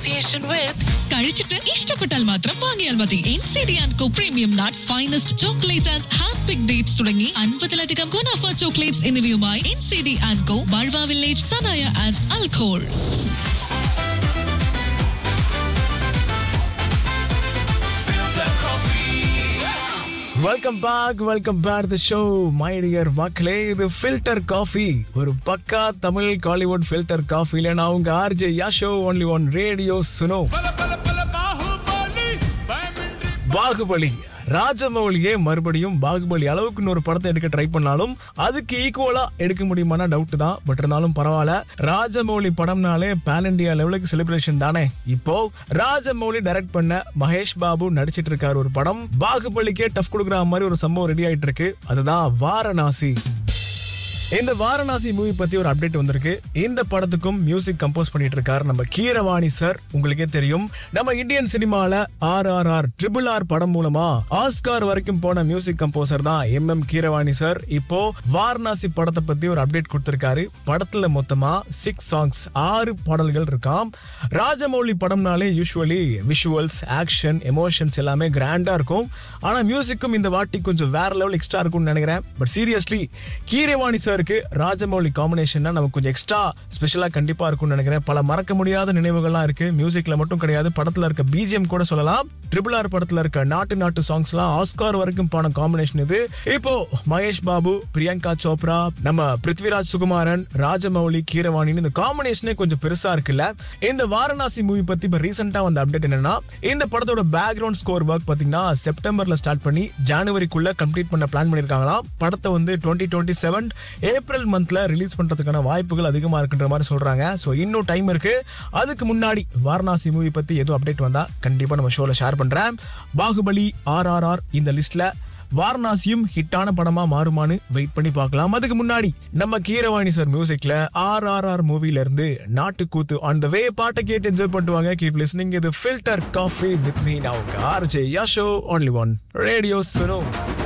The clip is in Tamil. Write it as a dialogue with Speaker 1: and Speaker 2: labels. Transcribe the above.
Speaker 1: association with
Speaker 2: കഴിച്ചിട്ട് ഇഷ്ടപ്പെട്ടാൽ മാത്രം വാങ്ങിയാൽ മതി N C D and co premium nuts finest chocolate and hand pick dates തുടങ്ങി അൻപതിലധികം ഗുണാഫ ചോക്ലേറ്റ്സ് എന്നിവയുമായി N C D and co ബൾവ വില്ലേജ് സനായ ആൻഡ് അൽഖോൾ
Speaker 1: filter coffee.
Speaker 3: Welcome back welcome back the show my dear மக்களே இது ஃபில்டர் காஃபி ஒரு பக்கா தமிழ் காலிவுட் ஃபில்டர் காஃபில நான் உங்க RJ Yasho only one radio Suno
Speaker 1: Pala pala pala bahubali. Biometric.
Speaker 3: Baahubali ராஜமௌலியே மறுபடியும் பாகுபலி அளவுக்கு இன்னொரு படத்தை எடுக்க ட்ரை பண்ணாலும் அதுக்கு ஈக்குவலா எடுக்க முடியுமான டவுட் தான் பட் இருந்தாலும் பரவாயில்ல ராஜமௌலி படம்னாலே பேன் இண்டியா லெவலுக்கு செலிப்ரேஷன் தானே இப்போ ராஜமௌலி டைரக்ட் பண்ண மகேஷ் பாபு நடிச்சிட்டு இருக்காரு ஒரு படம் பாகுபலிக்கே டஃப் கொடுக்குற மாதிரி ஒரு சம்பவம் ரெடி ஆயிட்டு இருக்கு அதுதான் வாரணாசி இந்த வாரணாசி மூவி பத்தி ஒரு அப்டேட் வந்திருக்கு இந்த படத்துக்கும் மியூசிக் கம்போஸ் பண்ணிட்டு இருக்காரு நம்ம கீரவாணி சார் உங்களுக்கே தெரியும் நம்ம இந்தியன் சினிமால R R R triple R படம் மூலமா ஆஸ்கார் வரைக்கும் போன மியூசிக் கம்போசர் தான் எம் எம் கீரவாணி சார் இப்போ வாரணாசி படத்தை பத்தி ஒரு அப்டேட் கொடுத்திருக்காரு படத்துல மொத்தமா சிக்ஸ் சாங்ஸ் ஆறு பாடல்கள் இருக்காம் ராஜமௌலி படம்னாலே யூஸ்வலி விஷுவல்ஸ் ஆக்ஷன் எமோஷன்ஸ் எல்லாமே கிராண்டா இருக்கும் ஆனா மியூசிக்கும் இந்த வாட்டி கொஞ்சம் வேற லெவல் எக்ஸ்ட்ரா இருக்கும்னு நினைக்கிறேன் பட் சீரியஸ்லி கீரவாணி சாருக்கு ராஜமௌலி காம்பினேஷன்னா நமக்கு கொஞ்சம் எக்ஸ்ட்ரா ஸ்பெஷலா கண்டிப்பா இருக்கும்னு நினைக்கிறேன் பல மறக்க முடியாத நினைவுகள்லாம் இருக்கு மியூசிக்ல மட்டும் கிடையாது படத்துல இருக்க பிஜிஎம் கூட சொல்லலாம் ட்ரிபிள் ஆர் படத்துல இருக்க நாட்டு நாட்டு சாங்ஸ்லாம் ஆஸ்கார் வரைக்கும் போன காம்பினேஷன் இது இப்போ மகேஷ் பாபு பிரியங்கா சோப்ரா நம்ம பிருத்விராஜ் சுகுமாரன் ராஜமௌலி கீரவாணின்னு இந்த காம்பினேஷனே கொஞ்சம் பெருசா இருக்குல்ல இந்த வாரணாசி மூவி பத்தி இப்ப ரீசெண்டா வந்த அப்டேட் என்னன்னா இந்த படத்தோட பேக்ரவுண்ட் ஸ்கோர் ஒர்க் பாத்தீங்கன்னா செப்டம்பர்ல ஸ்டார்ட் பண்ணி ஜனவரிக்குள்ள கம்ப்ளீட் பண்ண பிளான் பண்ணிருக்காங்களாம் படத்தை வந்து டுவெண்ட்டி டுவெண்ட்டி செவன் ஏப்ரல் மந்த்ல ரிலீஸ் பண்றதுக்கான வாய்ப்புகள் அதிகமா இருக்குன்ற மாதிரி சொல்றாங்க சோ இன்னும் டைம் இருக்கு அதுக்கு முன்னாடி வாரணாசி மூவி பத்தி எதுவும் அப்டேட் வந்தா கண்டிப்பா நம்ம ஷோல ஷேர் பண்றேன் பாகுபலி ஆர் ஆர் ஆர் இந்த லிஸ்ட்ல வாரணாசியும் ஹிட்டான படமா மாறுமான்னு வெயிட் பண்ணி பார்க்கலாம் அதுக்கு முன்னாடி நம்ம கீரவாணி சார் மியூசிக்ல ஆர் ஆர் ஆர் மூவில இருந்து நாட்டுக்கூத்து ஆன் த வே பாட்டை கேட்டு என்ஜாய் பண்ணுவாங்க கீப் லிஸ்னிங் இது ஃபில்டர் காஃபி வித் மீ நான் உங்க RJ Yasho only one radio சுனோ